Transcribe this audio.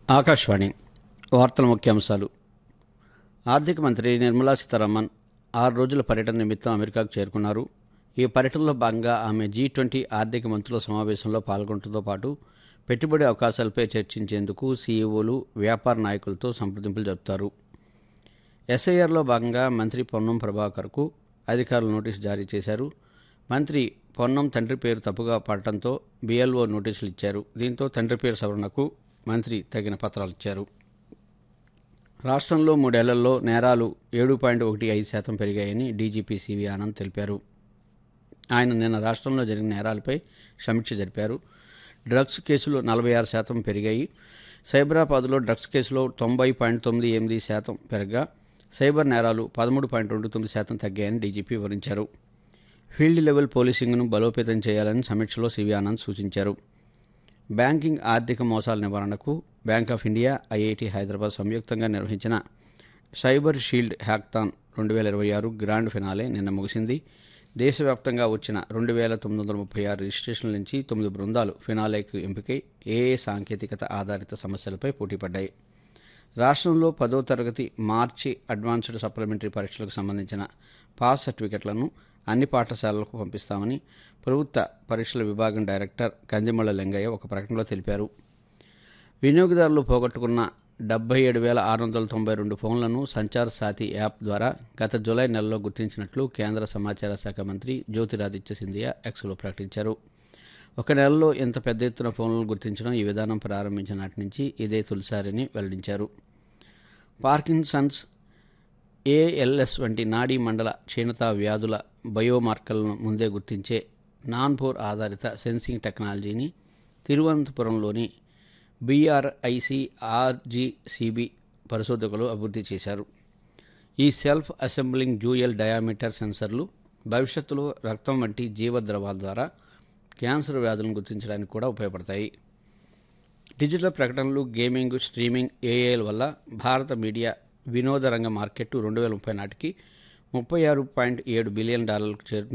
ఆకాశవాణి వార్తల ముఖ్యాంశాలు ఆర్థిక మంత్రి నిర్మలా సీతారామన్ ఆరు రోజుల పర్యటన నిమిత్తం అమెరికాకు చేరుకున్నారు ఈ పర్యటనలో భాగంగా ఆమె జీ ట్వంటీ ఆర్థిక మంత్రుల సమావేశంలో పాల్గొనడంతో పాటు పెట్టుబడి అవకాశాలపై చర్చించేందుకు సీఈఓలు వ్యాపార నాయకులతో సంప్రదింపులు జరుపుతారు ఎస్ఐఆర్లో భాగంగా మంత్రి పొన్నం ప్రభాకర్కు అధికారులు నోటీసు జారీ చేశారు మంత్రి పొన్నం తండ్రి పేరు తప్పుగా పడటంతో బీఎల్ఓ నోటీసులు ఇచ్చారు దీంతో తండ్రి పేరు సవరణకు మంత్రి తగిన పత్రాలు ఇచ్చారు రాష్ట్రంలో మూడేళ్లలో నేరాలు ఏడు పాయింట్ ఒకటి ఐదు శాతం పెరిగాయని డీజీపీ సివి ఆనంద్ తెలిపారు ఆయన నిన్న రాష్ట్రంలో జరిగిన నేరాలపై సమీక్ష జరిపారు డ్రగ్స్ కేసులు నలభై ఆరు శాతం పెరిగాయి సైబరాబాద్లో డ్రగ్స్ కేసులో తొంభై పాయింట్ తొమ్మిది ఎనిమిది శాతం పెరగగా సైబర్ నేరాలు పదమూడు పాయింట్ రెండు తొమ్మిది శాతం తగ్గాయని డీజీపీ వివరించారు ఫీల్డ్ లెవెల్ పోలీసింగ్ను బలోపేతం చేయాలని సమీక్షలో సివి ఆనంద్ సూచించారు బ్యాంకింగ్ ఆర్థిక మోసాల నివారణకు bank of India IIT Hyderabad సంయుక్తంగా నిర్వహించిన సైబర్ షీల్డ్ హ్యాక్థాన్ రెండు వేల ఇరవై ఆరు గ్రాండ్ ఫినాలే నిన్న ముగిసింది దేశవ్యాప్తంగా వచ్చిన రెండు వేల తొమ్మిది వందల ముప్పై ఆరు రిజిస్ట్రేషన్ల నుంచి తొమ్మిది బృందాలు ఫినాలేకు ఎంపికై ఏఏ సాంకేతికత ఆధారిత సమస్యలపై పోటీపడ్డాయి రాష్ట్రంలో పదో తరగతి మార్చి అడ్వాన్స్డ్ సప్లిమెంటరీ పరీక్షలకు సంబంధించిన పాస్ సర్టిఫికెట్లను అన్ని పాఠశాలలకు పంపిస్తామని ప్రభుత్వ పరీక్షల విభాగం డైరెక్టర్ కందిమళ్ళ లింగయ్య ఒక ప్రకటనలో తెలిపారు వినియోగదారులు పోగొట్టుకున్న డెబ్బై ఏడు వేల ఆరు వందల తొంభై రెండు ఫోన్లను సంచార్ సాతి యాప్ ద్వారా గత జూలై నెలలో గుర్తించినట్లు కేంద్ర సమాచార శాఖ మంత్రి జ్యోతిరాదిత్య సింధియా ఎక్స్లో ప్రకటించారు ఒక నెలలో ఇంత పెద్ద ఎత్తున ఫోన్లను గుర్తించడం ఈ విధానం ప్రారంభించిన నాటి నుంచి ఇదే తొలిసారని వెల్లడించారు పార్కిన్సన్స్ ఏఎల్ఎస్ వంటి నాడీ మండల క్షీణత వ్యాధుల బయోమార్కర్లను ముందే గుర్తించే నాన్పోర్ ఆధారిత సెన్సింగ్ టెక్నాలజీని తిరువనంతపురంలోని బీఆర్ఐసి ఆర్జీసీబీ పరిశోధకులు అభివృద్ధి చేశారు ఈ సెల్ఫ్ అసెంబ్లింగ్ జ్యూయల్ డయామీటర్ సెన్సర్లు భవిష్యత్తులో రక్తం వంటి జీవద్రవాల ద్వారా క్యాన్సర్ వ్యాధులను గుర్తించడానికి కూడా ఉపయోగపడతాయి డిజిటల్ ప్రకటనలు గేమింగ్ స్ట్రీమింగ్ ఏఐల వల్ల భారత మీడియా వినోద రంగ మార్కెట్ రెండు వేల ముప్పై నాటికి ముప్పై ఆరు పాయింట్ ఏడు బిలియన్ డాలర్లకు చేరు